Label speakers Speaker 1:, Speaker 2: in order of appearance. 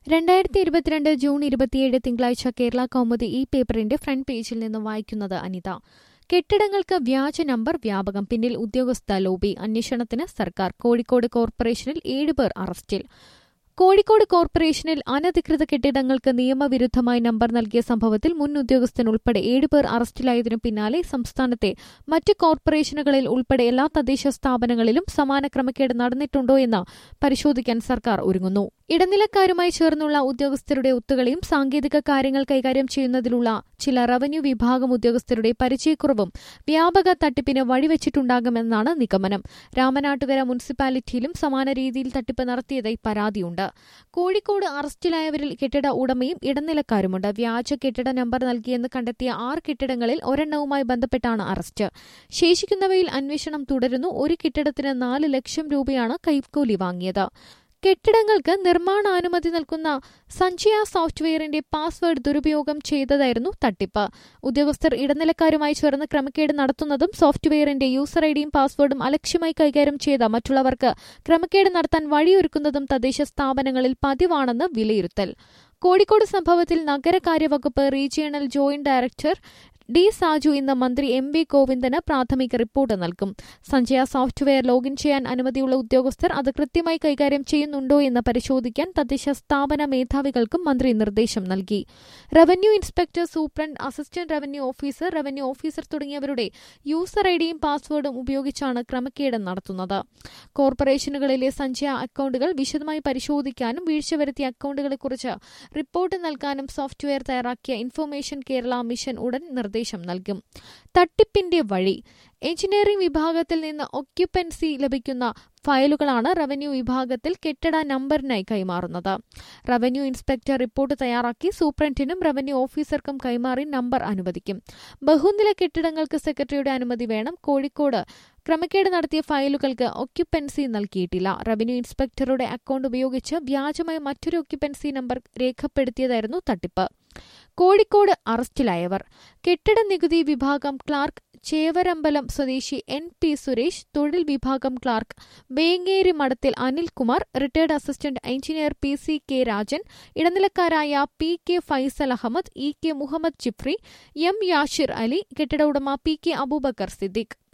Speaker 1: രണ്ടായിരത്തി ഇരുപത്തിരണ്ട് ജൂൺ ഇരുപത്തിയേഴ് തിങ്കളാഴ്ച കേരള കൗമുദി ഈ പേപ്പറിന്റെ ഫ്രണ്ട് പേജിൽ നിന്ന് വായിക്കുന്നത് അനിത കെട്ടിടങ്ങൾക്ക് വ്യാജ നമ്പർ വ്യാപകം പിന്നിൽ ഉദ്യോഗസ്ഥ ലോബി അന്വേഷണത്തിന് സർക്കാർ കോഴിക്കോട് കോർപ്പറേഷനിൽ ഏഴുപേർ അറസ്റ്റിൽ കോഴിക്കോട് കോർപ്പറേഷനിൽ അനധികൃത കെട്ടിടങ്ങൾക്ക് നിയമവിരുദ്ധമായി നമ്പർ നൽകിയ സംഭവത്തിൽ മുൻ ഉദ്യോഗസ്ഥൻ ഉൾപ്പെടെ ഏഴുപേർ അറസ്റ്റിലായതിനു പിന്നാലെ സംസ്ഥാനത്തെ മറ്റ് കോർപ്പറേഷനുകളിൽ ഉൾപ്പെടെ എല്ലാ തദ്ദേശ സ്ഥാപനങ്ങളിലും സമാന ക്രമക്കേട് നടന്നിട്ടുണ്ടോ എന്ന് പരിശോധിക്കാൻ സർക്കാർ ഒരുങ്ങുന്നു ഇടനിലക്കാരുമായി ചേർന്നുള്ള ഉദ്യോഗസ്ഥരുടെ ഒത്തുകളിയും സാങ്കേതിക കാര്യങ്ങൾ കൈകാര്യം ചെയ്യുന്നതിലുള്ള ചില റവന്യൂ വിഭാഗം ഉദ്യോഗസ്ഥരുടെ പരിചയക്കുറവും വ്യാപക തട്ടിപ്പിന് വഴിവെച്ചിട്ടുണ്ടാകുമെന്നാണ് നിഗമനം രാമനാട്ടുകര മുനിസിപ്പാലിറ്റിയിലും സമാന രീതിയിൽ തട്ടിപ്പ് നടത്തിയതായി പരാതിയുണ്ട് കോഴിക്കോട് അറസ്റ്റിലായവരിൽ കെട്ടിട ഉടമയും ഇടനിലക്കാരുമുണ്ട് വ്യാജ കെട്ടിട നമ്പർ നൽകിയെന്ന് കണ്ടെത്തിയ ആറ് കെട്ടിടങ്ങളിൽ ഒരെണ്ണവുമായി ബന്ധപ്പെട്ടാണ് അറസ്റ്റ് ശേഷിക്കുന്നവയിൽ അന്വേഷണം തുടരുന്നു ഒരു കെട്ടിടത്തിന് നാല് ലക്ഷം രൂപയാണ് കൈക്കൂലി വാങ്ങിയത് കെട്ടിടങ്ങൾക്ക് നിർമ്മാണാനുമതി നൽകുന്ന സഞ്ജയ സോഫ്റ്റ്വെയറിന്റെ പാസ്വേഡ് ദുരുപയോഗം ചെയ്തതായിരുന്നു തട്ടിപ്പ് ഉദ്യോഗസ്ഥർ ഇടനിലക്കാരുമായി ചേർന്ന് ക്രമക്കേട് നടത്തുന്നതും സോഫ്റ്റ്വെയറിന്റെ യൂസർ ഐഡിയും പാസ്വേഡും അലക്ഷ്യമായി കൈകാര്യം ചെയ്ത മറ്റുള്ളവർക്ക് ക്രമക്കേട് നടത്താൻ വഴിയൊരുക്കുന്നതും തദ്ദേശ സ്ഥാപനങ്ങളിൽ പതിവാണെന്ന് വിലയിരുത്തൽ കോഴിക്കോട് സംഭവത്തിൽ നഗരകാര്യവകുപ്പ് regional joint director D Saju ഇന്ന് മന്ത്രി എം വി ഗോവിന്ദന് പ്രാഥമിക റിപ്പോർട്ട് നൽകും സഞ്ജയ സോഫ്റ്റ്വെയർ ലോഗിൻ ചെയ്യാൻ അനുമതിയുള്ള ഉദ്യോഗസ്ഥർ അത് കൃത്യമായി കൈകാര്യം ചെയ്യുന്നുണ്ടോ എന്ന് പരിശോധിക്കാൻ തദ്ദേശ സ്ഥാപന മേധാവികൾക്കും മന്ത്രി നിർദ്ദേശം നൽകി revenue inspector superintendent assistant revenue officer revenue officer തുടങ്ങിയവരുടെ യൂസർ ഐഡിയും പാസ്വേഡും ഉപയോഗിച്ചാണ് ക്രമക്കേട് നടത്തുന്നത് കോർപ്പറേഷനുകളിലെ സഞ്ജയ അക്കൌണ്ടുകൾ വിശദമായി പരിശോധിക്കാനും വീഴ്ച വരുത്തിയ അക്കൌണ്ടുകളെക്കുറിച്ച് റിപ്പോർട്ട് നൽകാനും സോഫ്റ്റ്വെയർ തയ്യാറാക്കിയ ഇൻഫർമേഷൻ കേരള മിഷൻ ഉടൻ നിർദ്ദേശം നൽകും തട്ടിപ്പിന്റെ വഴി എഞ്ചിനീയറിംഗ് വിഭാഗത്തിൽ നിന്ന് ഒക്യുപ്പൻസി ലഭിക്കുന്ന ഫയലുകളാണ് റവന്യൂ വിഭാഗത്തിൽ കെട്ടിട നമ്പറിനായി കൈമാറുന്നത് റവന്യൂ ഇൻസ്പെക്ടർ റിപ്പോർട്ട് തയ്യാറാക്കി സൂപ്രണ്ടിനും റവന്യൂ ഓഫീസർക്കും കൈമാറി നമ്പർ അനുവദിക്കും ബഹുനില കെട്ടിടങ്ങൾക്ക് സെക്രട്ടറിയുടെ അനുമതി വേണം കോഴിക്കോട് ക്രമക്കേട് നടത്തിയ ഫയലുകൾക്ക് ഒക്യുപ്പൻസി നൽകിയിട്ടില്ല റവന്യൂ ഇൻസ്പെക്ടറുടെ അക്കൌണ്ട് ഉപയോഗിച്ച് വ്യാജമായ മറ്റൊരു ഒക്യുപ്പൻസി നമ്പർ രേഖപ്പെടുത്തിയതായിരുന്നു തട്ടിപ്പ് കോഴിക്കോട് അറസ്റ്റിലായവർ കെട്ടിട നികുതി വിഭാഗം ക്ലാർക്ക് ചേവരമ്പലം സ്വദേശി എൻ പി സുരേഷ് തൊഴിൽ വിഭാഗം clerk Vengeri Madathil Anilkumar retired assistant engineer P C K Rajan ഇടനിലക്കാരായ P K Faisal Ahammed E K Muhammed Jifri M Yashir Ali കെട്ടിട ഉടമ പി കെ അബൂബക്കർ സിദ്ദിഖ്